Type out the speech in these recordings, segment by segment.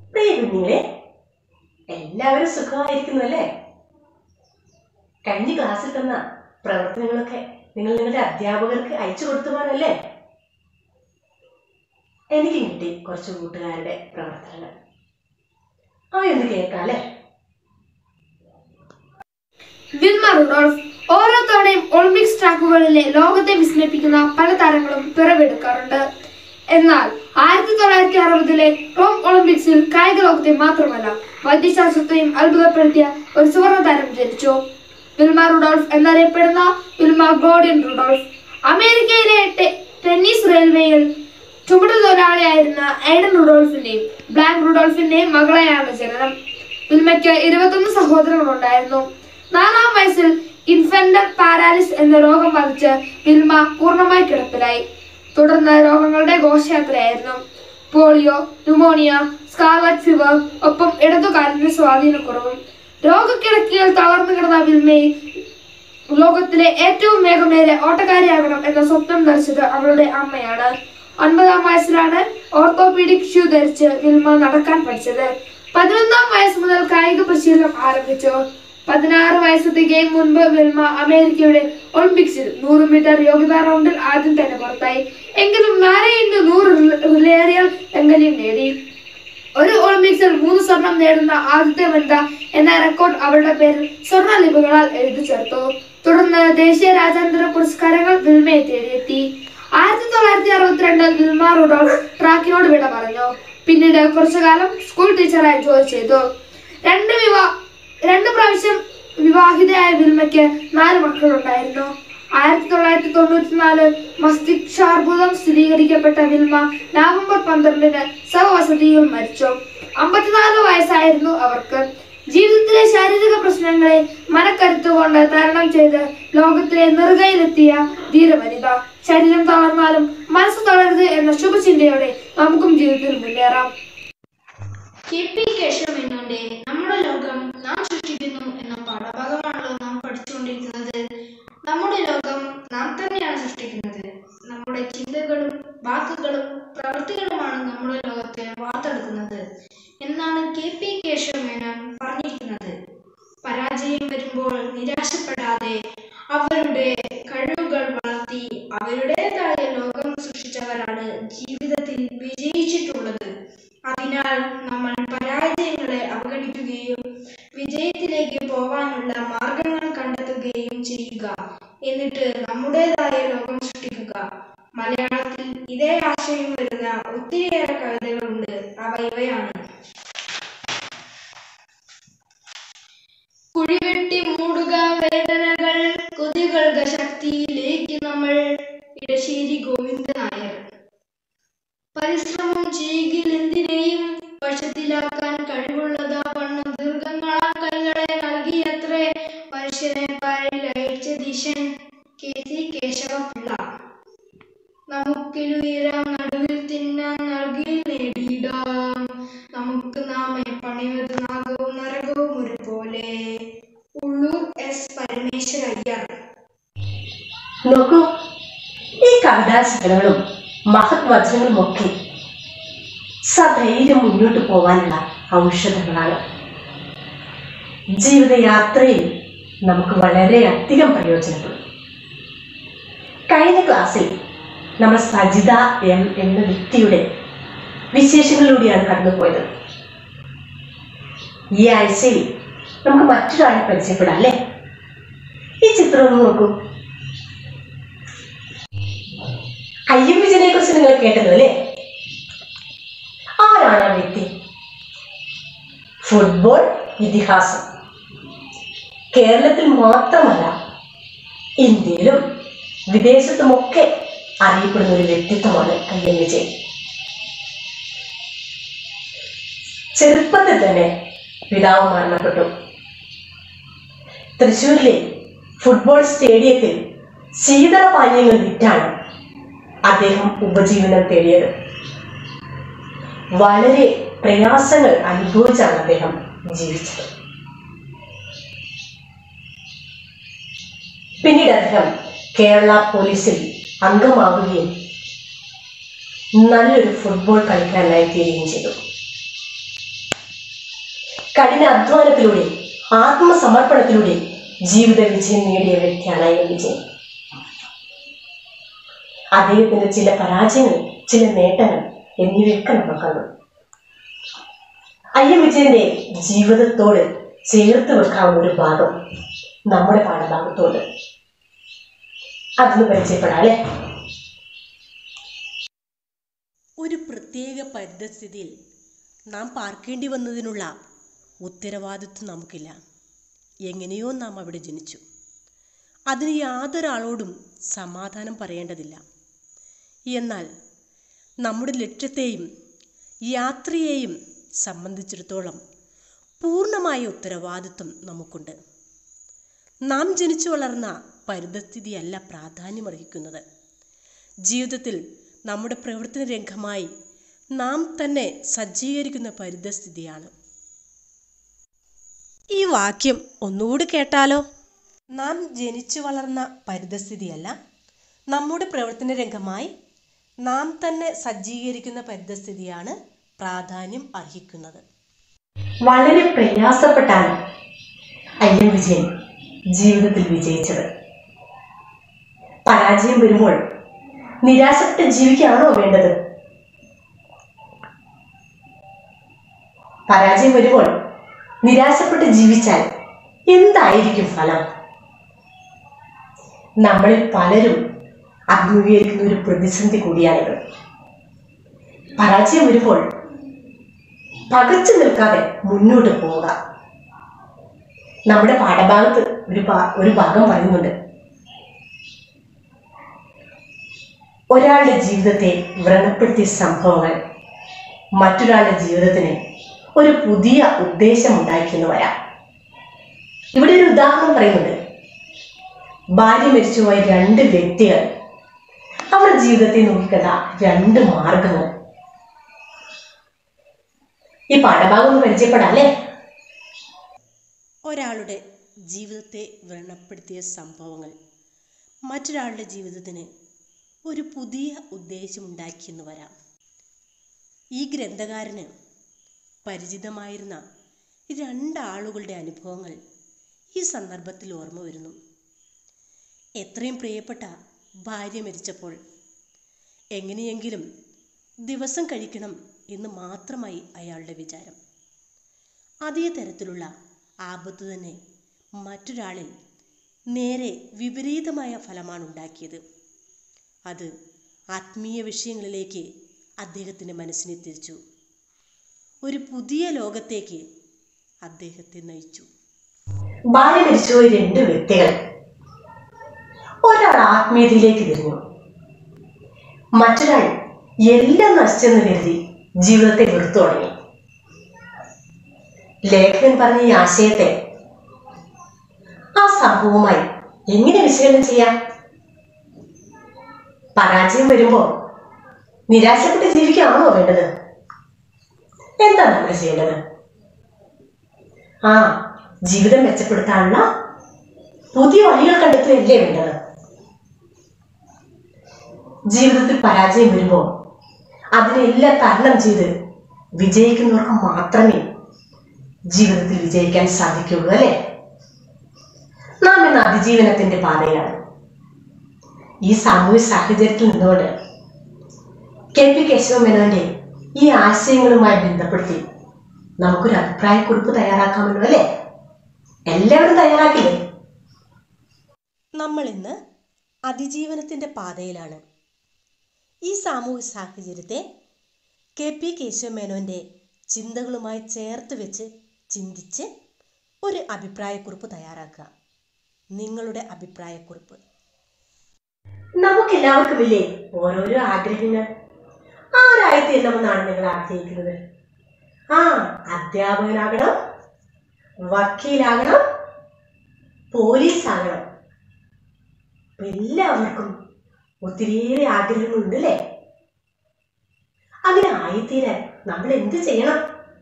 പ്രിയ കുഞ്ഞുങ്ങളെ എല്ലാവരും സുഖമായിരിക്കുന്നു അല്ലേ കഴിഞ്ഞ ക്ലാസ്സിൽ തന്ന പ്രവർത്തനങ്ങളൊക്കെ നിങ്ങൾ നിങ്ങളുടെ അധ്യാപകർക്ക് അയച്ചു കൊടുത്തുവാനല്ലേ എനിക്കും കിട്ടി കുറച്ച് കൂട്ടുകാരുടെ പ്രവർത്തനങ്ങൾ അവയൊന്ന് കേൾക്കാം അല്ലേ വിൽമ റുഡോൾഫ് ഓരോ തവണയും ഒളിമ്പിക്സ് ട്രാക്കുകളിലെ ലോകത്തെ വിസ്മയിപ്പിക്കുന്ന പല താരങ്ങളും പിറവെടുക്കാറുണ്ട് എന്നാൽ ആയിരത്തി തൊള്ളായിരത്തി അറുപതിലെ റോം ഒളിമ്പിക്സിൽ കായിക ലോകത്തെ മാത്രമല്ല വൈദ്യശാസ്ത്രത്തെയും അത്ഭുതപ്പെടുത്തിയ ഒരു സുവർണ താരം ജനിച്ചു വിൽമ റുഡോൾഫ് എന്നറിയപ്പെടുന്ന വിൽമ ഗോഡിയൻ റുഡോൾഫ് അമേരിക്കയിലെ ടെ- ടെന്നീസ് റെയിൽവേയിൽ ചുമട്ടുതൊഴിലാളിയായിരുന്ന എയ്ഡൻ റുഡോൾഫിന്റെയും ബ്ലാങ്ക് റുഡോൾഫിന്റെയും മകളെയാണ് ജനനം വിൽമയ്ക്ക് ഇരുപത്തൊന്ന് സഹോദരങ്ങളുണ്ടായിരുന്നു നാലാം വയസ്സിൽ ഇൻഫന്റൽ പാരാലിസ് എന്ന രോഗം ബാധിച്ച് വിൽമ പൂർണ്ണമായി കിടപ്പിലായി തുടർന്ന് രോഗങ്ങളുടെ ഘോഷയാത്രയായിരുന്നു പോളിയോ ന്യൂമോണിയ സ്കാർലറ്റ് ഫീവർ ഒപ്പം ഇടതുകാലിന് സ്വാധീനക്കുറവും രോഗക്കിടക്കയിൽ തളർന്നു കിടന്ന വിൽമയെ ലോകത്തിലെ ഏറ്റവും വേഗമേറിയ ഓട്ടക്കാരിയാകണം എന്ന സ്വപ്നം ധരിച്ചത് അവളുടെ അമ്മയാണ് ഒൻപതാം വയസ്സിലാണ് ഓർത്തോപീഡിക് ഷൂ ധരിച്ച് വിൽമ നടക്കാൻ പഠിച്ചത് പതിനൊന്നാം വയസ്സ് മുതൽ കായിക പരിശീലനം ആരംഭിച്ചു പതിനാറ് വയസ്സ് തികയും മുൻപ് വിൽമ അമേരിക്കയുടെ ഒളിമ്പിക്സിൽ നൂറ് മീറ്റർ യോഗ്യതാ റൗണ്ടിൽ ആദ്യം തന്നെ പുറത്തായി എങ്കിലും നാല് ഇൻറ്റു നൂറ് റിലേറിയൽ വെങ്കലയും നേടി ഒരു ഒളിമ്പിക്സിൽ മൂന്ന് സ്വർണം നേടുന്ന ആദ്യത്തെ വനിത എന്ന റെക്കോർഡ് അവളുടെ പേരിൽ സ്വർണ്ണ ലിപികളാൽ എഴുതി ചേർത്തു തുടർന്ന് ദേശീയ രാജ്യാന്തര പുരസ്കാരങ്ങൾ വിൽമയെ തേടിയെത്തി ആയിരത്തി തൊള്ളായിരത്തി അറുപത്തിരണ്ടിൽ വിൽമ റുഡോൾഫ് ട്രാക്കിനോട് വിട പറഞ്ഞു പിന്നീട് കുറച്ചു കാലം സ്കൂൾ ടീച്ചറായി ജോലി ചെയ്തു രണ്ട് വിവാ രണ്ട് പ്രാവശ്യം വിവാഹിതയായ വിൽമയ്ക്ക് നാല് മക്കളുണ്ടായിരുന്നു ആയിരത്തി തൊള്ളായിരത്തി തൊണ്ണൂറ്റിനാല് മസ്തിഷ്കാർബുദം സ്ഥിരീകരിക്കപ്പെട്ട വിൽമ നവംബർ പന്ത്രണ്ടിന് സഹവസതിയിൽ മരിച്ചു അമ്പത്തിനാല് വയസ്സായിരുന്നു അവർക്ക് ജീവിതത്തിലെ ശാരീരിക പ്രശ്നങ്ങളെ മനക്കരുത്തുകൊണ്ട് തരണം ചെയ്ത് ലോകത്തിലെ നെറുകയിലെത്തിയ ധീരവനിത ശരീരം തളർന്നാലും മനസ്സ് തളരരുത് എന്ന ശുഭചിന്തയോടെ നമുക്കും ജീവിതത്തിൽ മുന്നേറാം കെ പി കേശവമേനോന്റെ നമ്മുടെ ലോകം നാം സൃഷ്ടിക്കുന്നു എന്ന പാഠഭാഗമാണല്ലോ നാം പഠിച്ചുകൊണ്ടിരിക്കുന്നത് നമ്മുടെ ലോകം നാം തന്നെയാണ് സൃഷ്ടിക്കുന്നത് നമ്മുടെ ചിന്തകളും വാക്കുകളും പ്രവൃത്തികളുമാണ് നമ്മുടെ ലോകത്തെ വാർത്തെടുക്കുന്നത് എന്നാണ് കെ പി കേശവമേനോൻ പറഞ്ഞിരിക്കുന്നത് പരാജയം വരുമ്പോൾ നിരാശപ്പെടാതെ അവരുടെ കഴിവുകൾ വളർത്തി അവരുടേതായ ലോകം സൃഷ്ടിച്ചവരാണ് ജീവിതത്തിൽ വിജയിച്ചിട്ടുള്ളത് അതിനാൽ നമ്മൾ പരാജയങ്ങളെ അവഗണിക്കുകയും വിജയത്തിലേക്ക് പോവാനുള്ള മാർഗങ്ങൾ കണ്ടെത്തുകയും ചെയ്യുക എന്നിട്ട് നമ്മുടേതായ ലോകം സൃഷ്ടിക്കുക മലയാളത്തിൽ ഇതേ ആശയം വരുന്ന ഒത്തിരിയേറെ കവിതകളുണ്ട് അവ ഇവയാണ് കുഴിവെട്ടി മൂടുക വേദനകൾ കൊതികളുടെ ശക്തിയിലേക്ക് നമ്മൾ ഇടശ്ശേരി ഗോവിന്ദ നായർ പരിശ്രമം ചെയ്യുകിൽ എന്തിനേയും വശത്തിലാക്കാൻ കഴിവുള്ളതാ വണ്ണം ദീർഘങ്ങളാ കൈകളെ നൽകിയത്രേ മനുഷ്യനെ പാരിൽ അയച്ച ദിശൻ കെ സി കേശവപിള്ള നമുക്കിലുയരാം നടുവിൽ തിന്നാൻ നൽകി നേടിയിടാം നമുക്ക് നാമെ പണിവത് നാഗവും നരകവും ഒരുപോലെ ഉള്ളൂർ എസ് പരമേശ്വരയ്യർ നോക്കൂ ഈ കവിതാശകലങ്ങളും മഹത് വചനങ്ങളും ഒക്കെ സധൈര്യം മുന്നോട്ട് പോകാനുള്ള ഔഷധങ്ങളാണ് ജീവിതയാത്രയിൽ നമുക്ക് വളരെയധികം പ്രയോജനപ്പെടും കഴിഞ്ഞ ക്ലാസ്സിൽ നമ്മൾ സജിത എം എന്ന വ്യക്തിയുടെ വിശേഷങ്ങളിലൂടെയാണ് കടന്നുപോയത് ഈ ആഴ്ചയിൽ നമുക്ക് മറ്റൊരാളെ പരിചയപ്പെടാം അല്ലേ ഈ ചിത്രം ഒന്ന് നോക്കൂ അയ്യം വിജയനെ കുറിച്ച് നിങ്ങൾ കേട്ടത് അല്ലേ ആരാണ് ആ വ്യക്തി ഫുട്ബോൾ ഇതിഹാസം കേരളത്തിൽ മാത്രമല്ല ഇന്ത്യയിലും വിദേശത്തുമൊക്കെ അറിയപ്പെടുന്ന ഒരു വ്യക്തിത്വമാണ് അയ്യം വിജയൻ ചെറുപ്പത്തിൽ തന്നെ പിതാവ് മരണപ്പെട്ടു തൃശ്ശൂരിലെ ഫുട്ബോൾ സ്റ്റേഡിയത്തിൽ ശീതളപാനീയങ്ങൾ വിറ്റാണ് അദ്ദേഹം ഉപജീവനം തേടിയത് വളരെ പ്രയാസങ്ങൾ അനുഭവിച്ചാണ് അദ്ദേഹം ജീവിച്ചത് പിന്നീട് അദ്ദേഹം കേരള പോലീസിൽ അംഗമാവുകയും നല്ലൊരു ഫുട്ബോൾ കളിക്കാരനായി തീരുകയും ചെയ്തു കഠിന അധ്വാനത്തിലൂടെ ആത്മസമർപ്പണത്തിലൂടെ ജീവിത വിജയം നേടിയ വ്യക്തിയാണ് ഐ എം വിജയൻ അദ്ദേഹത്തിന്റെ ചില പരാജയങ്ങൾ ചില നേട്ടങ്ങൾ എന്നിവയൊക്കെ നമ്മൾ കണ്ടു ഐ എം വിജയന്റെ ജീവിതത്തോട് ചേർത്ത് വെക്കാവുന്ന ഒരു ഭാഗം നമ്മുടെ പാഠഭാഗത്തോട് അതൊന്ന് പരിചയപ്പെടാം അല്ലേ ഒരു പ്രത്യേക പരിതസ്ഥിതിയിൽ നാം പാർക്കേണ്ടി വന്നതിനുള്ള ഉത്തരവാദിത്വം നമുക്കില്ല എങ്ങനെയോ നാം അവിടെ ജനിച്ചു അതിന് യാതൊരാളോടും സമാധാനം പറയേണ്ടതില്ല എന്നാൽ നമ്മുടെ ലക്ഷ്യത്തെയും യാത്രയെയും സംബന്ധിച്ചിടത്തോളം പൂർണ്ണമായ ഉത്തരവാദിത്വം നമുക്കുണ്ട് നാം ജനിച്ചു വളർന്ന പരിതസ്ഥിതിയല്ല പ്രാധാന്യമർഹിക്കുന്നത് ജീവിതത്തിൽ നമ്മുടെ പ്രവർത്തന രംഗമായി നാം തന്നെ സജ്ജീകരിക്കുന്ന പരിതസ്ഥിതിയാണ് ഈ വാക്യം ഒന്നുകൂടി കേട്ടാലോ നാം ജനിച്ചു വളർന്ന പരിതസ്ഥിതിയല്ല നമ്മുടെ പ്രവർത്തന രംഗമായി നാം തന്നെ സജ്ജീകരിക്കുന്ന പരിതസ്ഥിതിയാണ് പ്രാധാന്യം അർഹിക്കുന്നത് വളരെ പ്രയാസപ്പെട്ടാണ് ഐ എം വിജയൻ ജീവിതത്തിൽ വിജയിച്ചത് പരാജയം വരുമ്പോൾ നിരാശപ്പെട്ട് ജീവിക്കുകയാണോ വേണ്ടത് പരാജയം വരുമ്പോൾ നിരാശപ്പെട്ട് ജീവിച്ചാൽ എന്തായിരിക്കും ഫലം നമ്മളിൽ പലരും അഭിമുഖീകരിക്കുന്ന ഒരു പ്രതിസന്ധി കൂടിയാണിത് പരാജയം വരുമ്പോൾ പകച്ചു നിൽക്കാതെ മുന്നോട്ട് പോവുക നമ്മുടെ പാഠഭാഗത്ത് ഒരു ഭാ- ഒരു ഭാഗം പറയുന്നുണ്ട് ഒരാളുടെ ജീവിതത്തെ വ്രണപ്പെടുത്തിയ സംഭവങ്ങൾ മറ്റൊരാളുടെ ജീവിതത്തിന് ഒരു പുതിയ ഉദ്ദേശം ഉണ്ടാക്കിയെന്ന് വരാം ഇവിടെ ഒരു ഉദാഹരണം പറയുന്നുണ്ട് ഭാര്യ മരിച്ചുപോയ രണ്ട് വ്യക്തികൾ അവർ ജീവിതത്തെ നോക്കിക്കഥ രണ്ട് മാർഗങ്ങൾ ഈ പാഠഭാഗം ഒന്ന് പരിചയപ്പെടാം അല്ലേ ഒരാളുടെ ജീവിതത്തെ വ്രണപ്പെടുത്തിയ സംഭവങ്ങൾ മറ്റൊരാളുടെ ജീവിതത്തിന് ഒരു പുതിയ ഉദ്ദേശമുണ്ടാക്കിയെന്ന് വരാം ഈ ഗ്രന്ഥകാരന് പരിചിതമായിരുന്ന രണ്ടാളുകളുടെ അനുഭവങ്ങൾ ഈ സന്ദർഭത്തിൽ ഓർമ്മ വരുന്നു എത്രയും പ്രിയപ്പെട്ട ഭാര്യ മരിച്ചപ്പോൾ എങ്ങനെയെങ്കിലും ദിവസം കഴിക്കണം എന്ന് മാത്രമായി അയാളുടെ വിചാരം അതേ തരത്തിലുള്ള ആപത്ത് തന്നെ മറ്റൊരാളിൽ നേരെ വിപരീതമായ ഫലമാണ് ഉണ്ടാക്കിയത് അത് ആത്മീയ വിഷയങ്ങളിലേക്ക് അദ്ദേഹത്തിൻ്റെ മനസ്സിനെ തിരിച്ചു ഒരു പുതിയ ലോകത്തേക്ക് അദ്ദേഹത്തെ നയിച്ചു ഭാര്യ മരിച്ചുപോയ രണ്ട് വ്യക്തികൾ ഒരാൾ ആത്മീയതയിലേക്ക് തിരിഞ്ഞു മറ്റൊരാൾ എല്ലാം നശിച്ചെന്ന് കരുതി ജീവിതത്തെ വെറുത്തു തുടങ്ങി ലേഖകൻ പറഞ്ഞ ഈ ആശയത്തെ ആ സംഭവവുമായി എങ്ങനെ വിശകലനം ചെയ്യാം പരാജയം വരുമ്പോൾ നിരാശപ്പെട്ട് ജീവിക്കുകയാണോ വേണ്ടത് എന്താ നമ്മൾ ചെയ്യേണ്ടത് ആ ജീവിതം മെച്ചപ്പെടുത്താനുള്ള പുതിയ വഴികൾ കണ്ടെത്തുകയല്ലേ വേണ്ടത് ജീവിതത്തിൽ പരാജയം വരുമ്പോൾ അതിനെല്ലാം തരണം ചെയ്ത് വിജയിക്കുന്നവർക്ക് മാത്രമേ ജീവിതത്തിൽ വിജയിക്കാൻ സാധിക്കുകയുള്ളൂ അല്ലേ നാം ഇന്ന് അതിജീവനത്തിന്റെ പാതയിലാണ് ഈ സാമൂഹ്യ സാഹചര്യത്തിൽ നിന്നുകൊണ്ട് കെ പി കേശവമേനോന്റെ ഈ ആശയങ്ങളുമായി ബന്ധപ്പെടുത്തി നമുക്കൊരു അഭിപ്രായക്കുറിപ്പ് തയ്യാറാക്കാമല്ലോ അല്ലേ എല്ലാവരും തയ്യാറാക്കില്ലേ നമ്മൾ ഇന്ന് അതിജീവനത്തിൻ്റെ പാതയിലാണ് ഈ സാമൂഹ്യ സാഹചര്യത്തെ കെ പി കേശവമേനോൻ്റെ ചിന്തകളുമായി ചേർത്ത് വെച്ച് ചിന്തിച്ച് ഒരു അഭിപ്രായക്കുറിപ്പ് തയ്യാറാക്കുക നിങ്ങളുടെ അഭിപ്രായക്കുറിപ്പ് നമുക്കെല്ലാവർക്കും ഇല്ലേ ഓരോരോ ആഗ്രഹങ്ങൾ ആരായിത്തീരണമെന്നാണ് നിങ്ങൾ ആഗ്രഹിക്കുന്നത് ആ അധ്യാപകനാകണം വക്കീലാകണം പോലീസ് ആകണം അപ്പൊ എല്ലാവർക്കും ഒത്തിരിയേറെ ആഗ്രഹങ്ങളുണ്ട് അല്ലേ അങ്ങനെ ആയിത്തീരാൻ നമ്മൾ എന്ത് ചെയ്യണം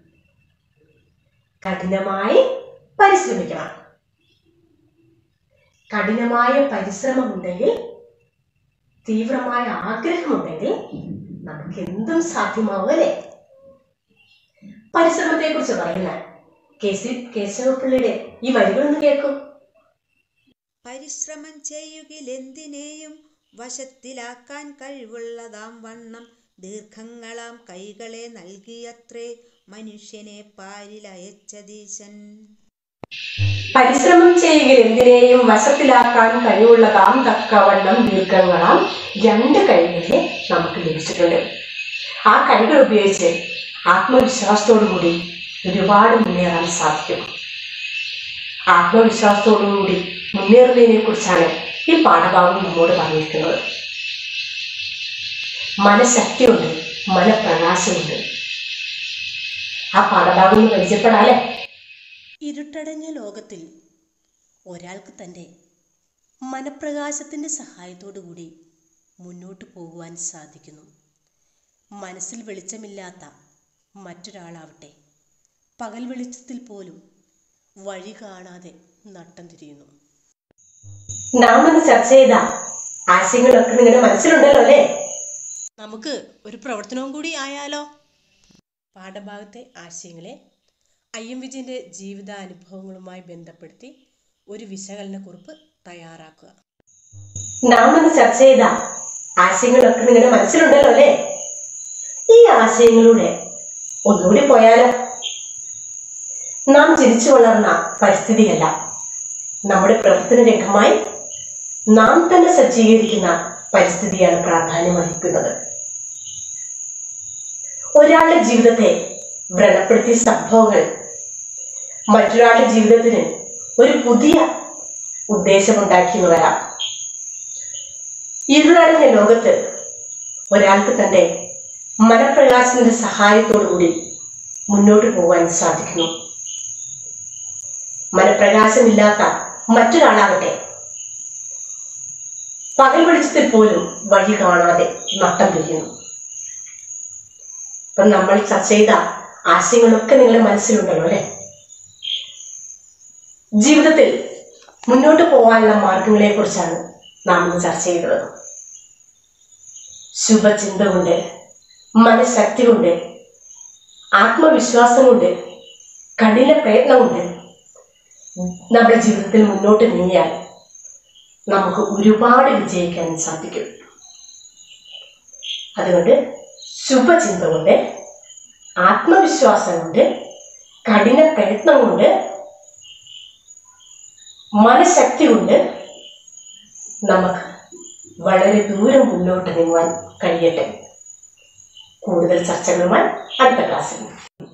കഠിനമായി പരിശ്രമിക്കണം കഠിനമായ പരിശ്രമമുണ്ടെങ്കിൽ തീവ്രമായ ആഗ്രഹമുണ്ടെങ്കിൽ നമുക്ക് എന്തും സാധ്യമാവും അല്ലേ പരിശ്രമത്തെ കുറിച്ച് പറയുന്ന കെ സി കേശവപിള്ളയുടെ ഈ വരികളൊന്ന് കേൾക്കൂ പരിശ്രമം ചെയ്യുകിലെന്തിനേയും വശത്തിലാക്കാൻ കഴിവുള്ളതാം വണ്ണം ദീർഘങ്ങളാം കൈകളെ നൽകിയത്രേ മനുഷ്യനെ പാരിലയച്ചതീശൻ പരിശ്രമം ചെയ്യുക എന്തിനേയും വശത്തിലാക്കാൻ കഴിവുള്ളതാം തക്കവണ്ണം ദീർഘങ്ങളാം രണ്ട് കൈകളെ നമുക്ക് ലഭിച്ചിട്ടുണ്ട് ആ കൈകൾ ഉപയോഗിച്ച് ആത്മവിശ്വാസത്തോടുകൂടി ഒരുപാട് മുന്നേറാൻ സാധിക്കും ആത്മവിശ്വാസത്തോടുകൂടി മുന്നേറുന്നതിനെ കുറിച്ചാണ് ഈ പാഠഭാഗം നമ്മോട് പറഞ്ഞിരിക്കുന്നത് മനഃശക്തിയുണ്ട് മനപ്രകാശമുണ്ട് ആ പാഠഭാഗം ഒന്ന് പരിചയപ്പെടാല്ലേ ഇരുട്ടടഞ്ഞ ലോകത്തിൽ ഒരാൾക്ക് തൻ്റെ മനപ്രകാശത്തിൻ്റെ സഹായത്തോടു കൂടി മുന്നോട്ട് പോകുവാൻ സാധിക്കുന്നു മനസ്സിൽ വെളിച്ചമില്ലാത്ത മറ്റൊരാളാവട്ടെ പകൽ വെളിച്ചത്തിൽ പോലും വഴി കാണാതെ നട്ടം തിരിയുന്നു നാം ഇന്ന് ചർച്ച ചെയ്ത ആശയങ്ങളൊക്കെ നിങ്ങളുടെ മനസ്സിലുണ്ടല്ലോ അല്ലേ നമുക്ക് ഒരു പ്രവർത്തനവും കൂടി ആയാലോ പാഠഭാഗത്തെ ആശയങ്ങളെ ഐ എം വിജയൻ്റെ ജീവിതാനുഭവങ്ങളുമായി ബന്ധപ്പെടുത്തി ഒരു വിശകലനക്കുറിപ്പ് തയ്യാറാക്കുക നാം ഇന്ന് ചർച്ച ചെയ്ത ആശയങ്ങളൊക്കെ നിങ്ങളുടെ മനസ്സിലുണ്ടല്ലോ അല്ലേ ഈ ആശയങ്ങളുടെ ഒന്നുകൂടി പോയാലോ നാം ജനിച്ചു വളർന്ന പരിസ്ഥിതിയല്ല നമ്മുടെ പ്രവർത്തന രംഗമായി നാം തന്നെ സജ്ജീകരിക്കുന്ന പരിസ്ഥിതിയാണ് പ്രാധാന്യം വഹിക്കുന്നത് ഒരാളുടെ ജീവിതത്തെ വ്രണപ്പെടുത്തിയ സംഭവങ്ങൾ മറ്റൊരാളുടെ ജീവിതത്തിന് ഒരു പുതിയ ഉദ്ദേശമുണ്ടാക്കിയെന്ന് വരാം ഇരുളടഞ്ഞ ലോകത്ത് ഒരാൾക്ക് തന്റെ മനപ്രകാശത്തിന്റെ സഹായത്തോടുകൂടി മുന്നോട്ട് പോകാൻ സാധിക്കുന്നു മനപ്രകാശമില്ലാത്ത മറ്റൊരാളാകട്ടെ പകൽ വെളിച്ചത്തിൽ പോലും വഴി കാണാതെ നട്ടം തിരിയുന്നു അപ്പൊ നമ്മൾ ചർച്ച ചെയ്ത ആശയങ്ങളൊക്കെ നിങ്ങളുടെ മനസ്സിലുണ്ടല്ലോ അല്ലെ ജീവിതത്തിൽ മുന്നോട്ട് പോകാനുള്ള മാർഗങ്ങളെ കുറിച്ചാണ് നാം ഇന്ന് ചർച്ച ചെയ്തത് ശുഭചിന്ത കൊണ്ട് മനഃശക്തി കൊണ്ട് ആത്മവിശ്വാസം കൊണ്ട് കഠിന പ്രയത്നം കൊണ്ട് നമ്മുടെ ജീവിതത്തിൽ മുന്നോട്ട് നീങ്ങിയാൽ നമുക്ക് ഒരുപാട് വിജയിക്കാൻ സാധിക്കും അതുകൊണ്ട് ശുഭചിന്ത കൊണ്ട് ആത്മവിശ്വാസം കൊണ്ട് കഠിന പ്രയത്നം കൊണ്ട് മനഃശക്തി കൊണ്ട് നമുക്ക് വളരെ ദൂരം മുന്നോട്ട് നീങ്ങുവാൻ കഴിയട്ടെ കൂടുതൽ ചർച്ചകളുമായി അടുത്ത ക്ലാസ്സിൽ